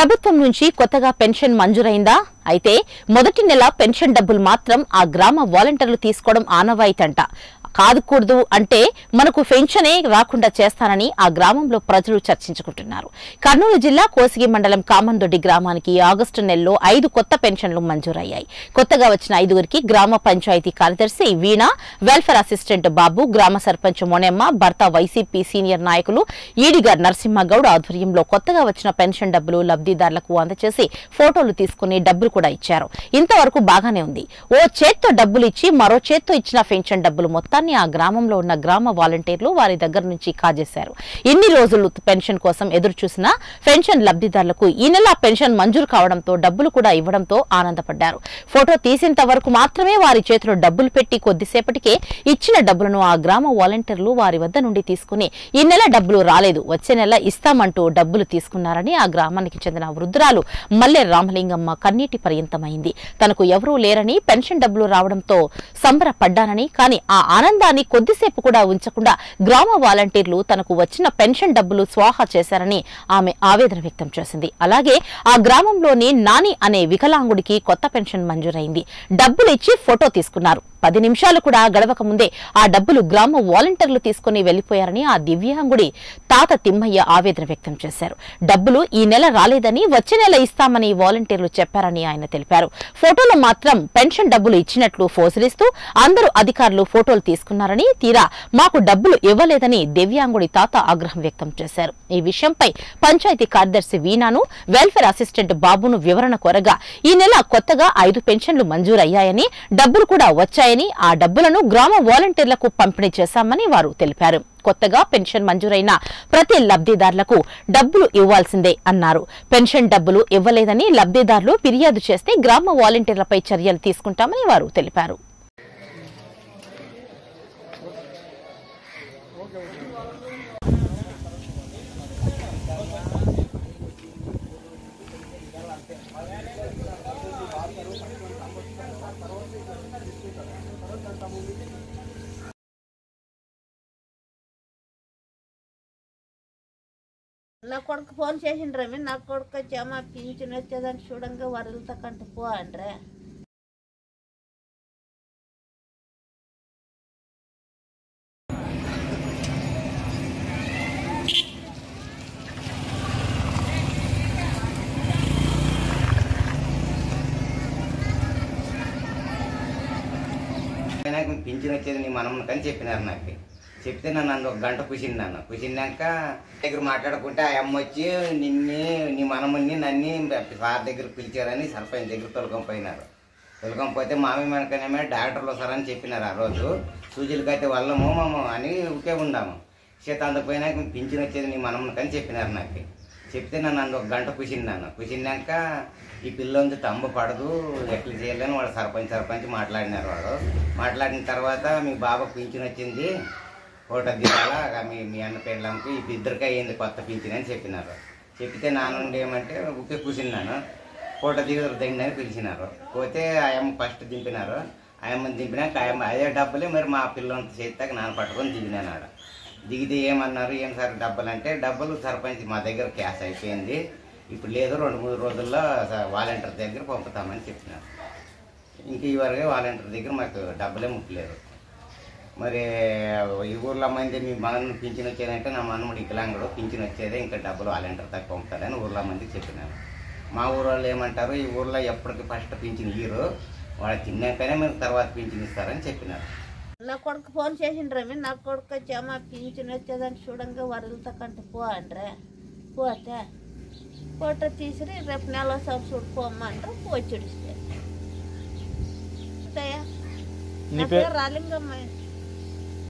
ప్రభుత్వం నుంచి కొత్తగా పెన్షన్ మంజూరైందా అయితే మొదటి నెల పెన్షన్ డబ్బులు మాత్రం ఆ గ్రామ వాలంటీర్లు తీసుకోవడం ఆనవాయితంట కాదుకూడదు అంటే మనకు పెన్షనే రాకుండా చేస్తానని ఆ గ్రామంలో ప్రజలు చర్చించుకుంటున్నారు కర్నూలు జిల్లా కోసిగి మండలం కామందొడ్డి గ్రామానికి ఆగస్టు నెలలో ఐదు కొత్త పెన్షన్లు మంజూరయ్యాయి కొత్తగా వచ్చిన ఐదుగురికి గ్రామ పంచాయతీ కార్యదర్శి వీణ వెల్ఫేర్ అసిస్టెంట్ బాబు గ్రామ సర్పంచ్ మొనెమ్మ భర్త వైసీపీ సీనియర్ నాయకులు ఈడిగార్ నరసింహగౌడ్ ఆధ్వర్యంలో కొత్తగా వచ్చిన పెన్షన్ డబ్బులు లబ్ధిదారులకు అందజేసి ఫోటోలు తీసుకుని డబ్బులు కూడా ఇచ్చారు ఇంతవరకు బాగానే ఉంది ఓ చేత్తో డబ్బులు ఇచ్చి మరో చేత్తో ఇచ్చిన పెన్షన్ డబ్బులు మొత్తాన్ని ఆ గ్రామంలో ఉన్న గ్రామ వాలంటీర్లు వారి దగ్గర నుంచి కాజేశారు ఇన్ని రోజులు పెన్షన్ కోసం ఎదురు చూసిన పెన్షన్ లబ్ధిదారులకు ఈ నెల పెన్షన్ మంజూరు కావడంతో డబ్బులు కూడా ఇవ్వడంతో ఆనందపడ్డారు ఫోటో తీసేంత వరకు మాత్రమే వారి చేతిలో డబ్బులు పెట్టి కొద్దిసేపటికే ఇచ్చిన డబ్బులను ఆ గ్రామ వాలంటీర్లు వారి వద్ద నుండి తీసుకుని ఈ నెల డబ్బులు రాలేదు వచ్చే నెల ఇస్తామంటూ డబ్బులు తీసుకున్నారని ఆ గ్రామానికి చెందిన వృద్ధురాలు మల్లె రామలింగమ్మ కన్నీటి పర్యంతమైంది తనకు ఎవరూ లేరని పెన్షన్ డబ్బులు రావడంతో సంబరపడ్డానని కానీ ఆ ఆనందాన్ని కొద్దిసేపు కూడా ఉంచకుండా గ్రామ వాలంటీర్లు తనకు వచ్చిన పెన్షన్ డబ్బులు స్వాహా చేశారని ఆమె ఆవేదన వ్యక్తం చేసింది అలాగే ఆ గ్రామంలోని నాని అనే వికలాంగుడికి కొత్త పెన్షన్ మంజూరైంది డబ్బులు ఇచ్చి ఫోటో తీసుకున్నారు పది నిమిషాలు కూడా గడవక ముందే ఆ డబ్బులు గ్రామ వాలంటీర్లు తీసుకుని వెళ్లిపోయారని ఆ దివ్యాంగుడి తాత తిమ్మయ్య ఆవేదన వ్యక్తం చేశారు డబ్బులు ఈ నెల రాలేదని వచ్చే నెల ఇస్తామని వాలంటీర్లు చెప్పారని ఆయన తెలిపారు ఫోటోలో మాత్రం పెన్షన్ డబ్బులు ఇచ్చినట్లు ఫోజులిస్తూ అందరూ అధికారులు ఫోటోలు తీసుకున్నారని తీరా మాకు డబ్బులు ఇవ్వలేదని దివ్యాంగుడి తాత ఆగ్రహం వ్యక్తం చేశారు ఈ విషయంపై పంచాయతీ కార్యదర్శి వీణాను వెల్ఫేర్ అసిస్టెంట్ బాబును వివరణ కోరగా ఈ నెల కొత్తగా ఐదు పెన్షన్లు మంజూరయ్యాయని డబ్బులు కూడా వచ్చాయని ఆ డబ్బులను గ్రామ వాలంటీర్లకు పంపిణీ చేశామని వారు తెలిపారు కొత్తగా పెన్షన్ మంజూరైన ప్రతి లబ్ధిదారులకు డబ్బులు ఇవ్వాల్సిందే అన్నారు పెన్షన్ డబ్బులు ఇవ్వలేదని లబ్ధిదారులు ఫిర్యాదు చేస్తే గ్రామ వాలంటీర్లపై చర్యలు తీసుకుంటామని వారు తెలిపారు నా కొడుకు ఫోన్ చేసిండ్రమి నా కొడుకు వచ్చి అమ్మ పింఛన్ వచ్చేదాన్ని చూడంగా వరలతో కంట పో అండ్రే నాకు పింఛన్ వచ్చేది నీ మనమ్మకి అని చెప్పినారు నాకు చెప్తే నన్ను అందులో ఒక గంట కుసింది కుసినాక దగ్గర మాట్లాడుకుంటే ఆ అమ్మ వచ్చి నిన్ని నీ మనముని నన్ను సార్ దగ్గర పిలిచారని సర్పంచ్ దగ్గర తొలగం పోయినారు తొలగం పోతే మామి మనకనేమే డాక్టర్లు వస్తారని చెప్పినారు ఆ రోజు సూజీలకైతే వల్లము మాము అని ఊకే ఉందాము చేత అందుకు పోయినాక పింఛన్ వచ్చేది నీ మనమ్మకి అని చెప్పినారు నాకు చెప్తే నన్ను అందులో ఒక గంట కుసింది కుసినాక ఈ పిల్లంది తంబు పడదు ఎట్లా చేయాలని వాడు సర్పంచ్ సర్పంచ్ మాట్లాడినారు వాడు మాట్లాడిన తర్వాత మీ బాబా పింఛన్ వచ్చింది ఫోటో దిగాలా మీ మీ అన్న పెళ్ళంకి ఈ ఇద్దరికి అయ్యింది కొత్త పింఛన్ అని చెప్పినారు చెప్తే నా నుండి ఏమంటే ఉక్కే కూర్చున్నాను ఫోటో దిగుదరు దండి అని పిలిచినారు పోతే ఆయమ్మ ఫస్ట్ దింపినారు ఆయమ్మని దింపినాక ఆయమ్మ అదే డబ్బులే మరి మా పిల్లంత చేస్తాక నాన్న పట్టుకొని దిగినాను ఆడ దిగితే ఏమన్నారు ఏం సార్ డబ్బులు అంటే డబ్బులు సర్పంచ్ మా దగ్గర క్యాష్ అయిపోయింది ఇప్పుడు లేదు రెండు మూడు రోజుల్లో స- వాలంటీర్ దగ్గర పంపుతామని చెప్పినారు ఇంక ఈ వరకే వాలంటీర్ దగ్గర మాకు డబ్బులే ముట్టలేదు మరి ఈ ఊర్లో మంది మీ మనల్ని పింఛన్ వచ్చేదంటే నా మనముడు వికలాంగుడు పింఛన్ వచ్చేదే ఇంకా డబ్బులు వాలంటీర్ దగ్గర పంపుతారని ఊర్లో మందికి చెప్పినారు మా ఊరు వాళ్ళు ఏమంటారు ఈ ఊర్లో ఎప్పటికి ఫస్ట్ పింఛన్ ఇయ్యరు వాళ్ళు తిన్నాకనే మీరు తర్వాత పింఛన్ ఇస్తారని చెప్పినారు నా కొడుకు ఫోన్ చేసిండ్రమి నా కొడుకు వచ్చి అమ్మ పింఛన్ వచ్చేదాన్ని చూడంగా వరలతో కంట పో అండ్రే పోతే ఫోటో తీసిరి రేపు నెల ఒకసారి చూడు పోమ్మంటారు పోయి చెడిస్తే నీ నా పేరు పేరు రాలింగమ్మ